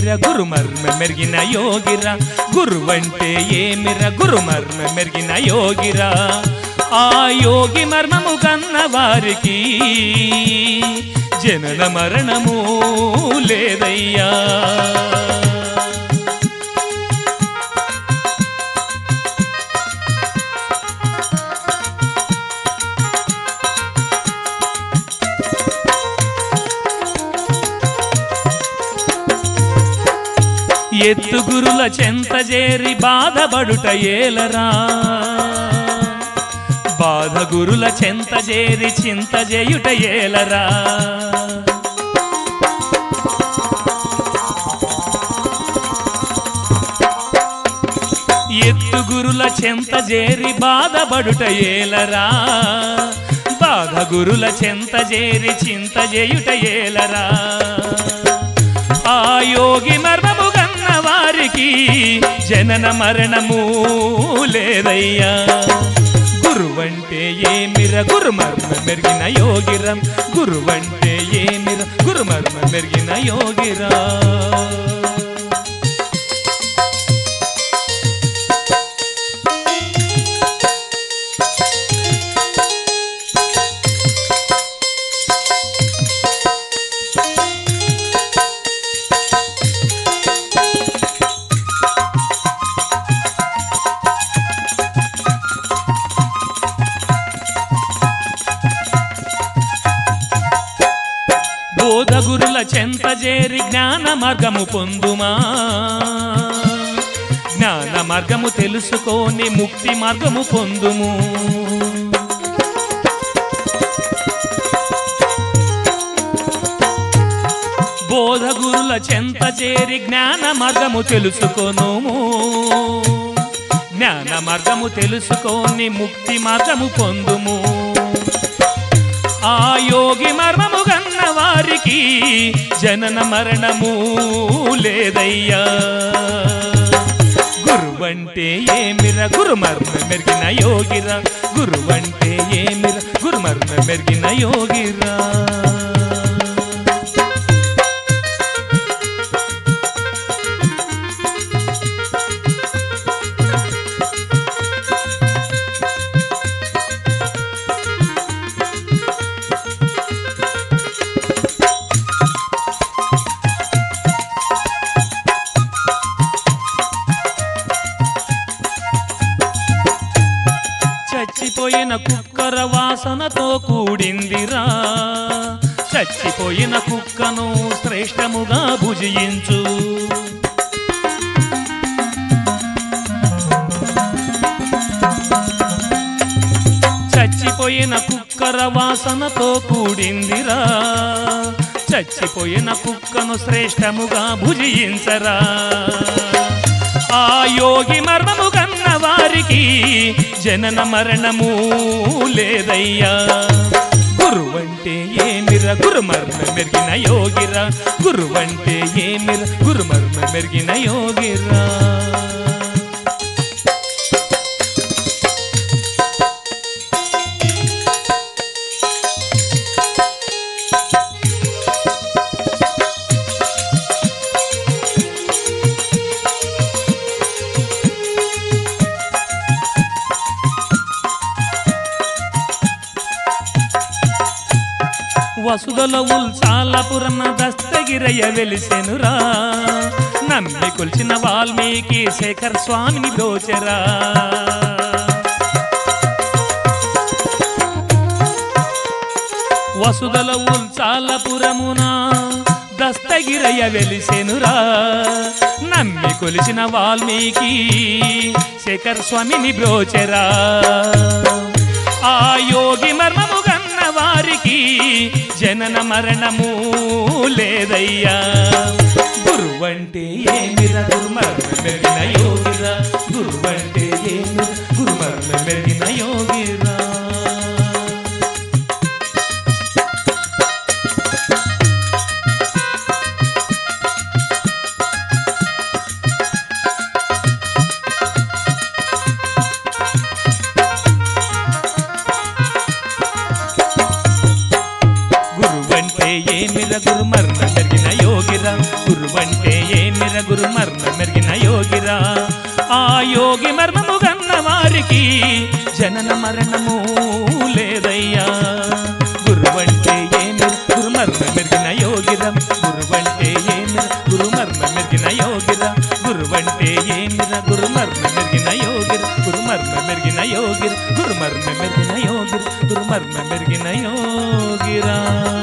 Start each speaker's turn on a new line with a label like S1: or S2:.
S1: గురు మర్మ మెరిగిన యోగిరా గురువంటే ఏమిర గురు మర్మ మెరిగిన యోగిరా ఆ యోగి మర్మము కన్న వారికి జనన మరణము లేదయ్యా ఎత్తుగురుల చెంత చేరి బాధపడుట ఏలరా బాధ గురుల చెంత చేరి చింత చేయుట ఏలరా ఎత్తుగురుల చెంత చేరి బాధపడుట ఏలరా బాధ గురుల చెంత చేరి చింత చేయుట ఏలరా ఆ యోగి మర్మము కన్న వారికి జనన మరణము లేదయ్యా గురువంటే ఏమిర గురు మర్మ మెరిగిన యోగిరం గురువంటే ఏమిర గురు మర్మ మెరిగిన యోగిరా బోధగురుల చెంత చేరి జ్ఞాన మార్గము పొందుమా జ్ఞాన మార్గము తెలుసుకొని ముక్తి మార్గము పొందుము బోధగురుల చెంత చేరి జ్ఞాన మార్గము తెలుసుకొనుము జ్ఞాన మార్గము తెలుసుకొని ముక్తి మార్గము పొందుము ఆ యోగి మర్మము గన్న వారికి జనన మరణము లేదయ్యా గురువంటే ఏమిర గురు మర్మ మెరిగిన యోగిరా గురువంటే ఏమిర గురు మర్మ మెరిగిన యోగిరా చచ్చిపోయిన కుక్కర వాసనతో కూడిందిరా చచ్చిపోయిన కుక్కను శ్రేష్టముగా భుజించు చచ్చిపోయిన కుక్కర వాసనతో కూడిందిరా చచ్చిపోయిన కుక్కను శ్రేష్టముగా భుజించరా ఆ యోగి మర్మము కన్న వారికి జనన మరణము లేదయ్యా గురువంటే ఏమిర గురు మర్మ మెరిగిన యోగిరా గురువంటే ఏమిర గురు మర్మ మెరిగిన యోగిరా వసుదల ఉల్సాలపురమ దస్తగిరయ్య వెలిసెనురా నమ్మి కొలిచిన వాల్మీకి శేఖర్ స్వామిని దోచరా వసుదల ఉల్సాలపురమున దస్తగిరయ్య వెలిసెనురా నమ్మి కొలిచిన వాల్మీకి శేఖర్ స్వామిని బ్రోచెరా ఆ యోగి మర్మము గన్న వారికి జనన మరణము లేదయ్యా గురువంటే ఏమిర గురుమర్మ మెరిగిన యోగిరా గురువంటే ఏమిర గురుమర్మ మెరిగిన యోగిరా గురువంటే ఏమిర గురుమర్మ మెరిగిన యోగిరా గురువంటే ఏమిర యోగి మర్మము గన్న వారికి జనన మరణము లేదయ్యా గురువంటే ఏమి గురుమర్మ మెరిగిన యోగిరం గురువంటే ఏమిర గురుమర్మ మెరిగిన యోగిర గురువంటే ఏమిర గురుమర్మ మెరిగిన యోగిర గురుమర్మ మెరిగిన యోగిర గురుమర్మ మెరిగిన యోగిర గురుమర్మ మెరిగిన యోగిరా